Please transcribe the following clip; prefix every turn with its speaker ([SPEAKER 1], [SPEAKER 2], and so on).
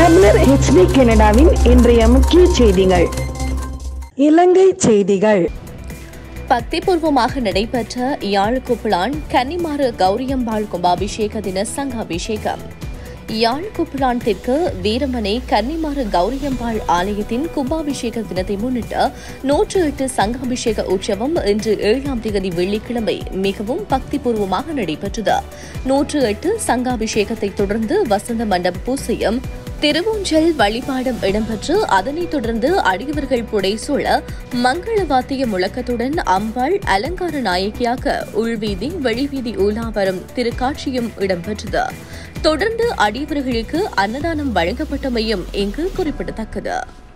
[SPEAKER 1] தமிழர் ஹெச்டி கனடாவின் இன்றைய முக்கிய செய்திகள் இலங்கை செய்திகள்
[SPEAKER 2] பக்திபூர்வமாக நடைபெற்ற யாழ் குப்பளான் கன்னிமாறு கௌரியம்பாள் கும்பாபிஷேக தின சங்காபிஷேகம் யாழ் குப்பளான் தெற்கு வீரமனை கன்னிமாறு கௌரியம்பாள் ஆலயத்தின் கும்பாபிஷேக தினத்தை முன்னிட்டு நூற்று எட்டு சங்காபிஷேக உற்சவம் இன்று ஏழாம் தேதி வெள்ளிக்கிழமை மிகவும் பக்திபூர்வமாக நடைபெற்றது நூற்று எட்டு சங்காபிஷேகத்தை தொடர்ந்து வசந்த மண்டப பூசையும் திருவூஞ்சல் வழிபாடும் இடம்பெற்று அதனைத் தொடர்ந்து அடியவர்கள் புடைசூழ மங்கள வாத்திய முழக்கத்துடன் அம்பாள் அலங்கார நாயகியாக உள்வீதி வெளிவீதி ஊலாவரம் திருக்காட்சியும் இடம்பெற்றது தொடர்ந்து அடியவர்களுக்கு அன்னதானம் வழங்கப்பட்டமையும் இங்கு குறிப்பிடத்தக்கது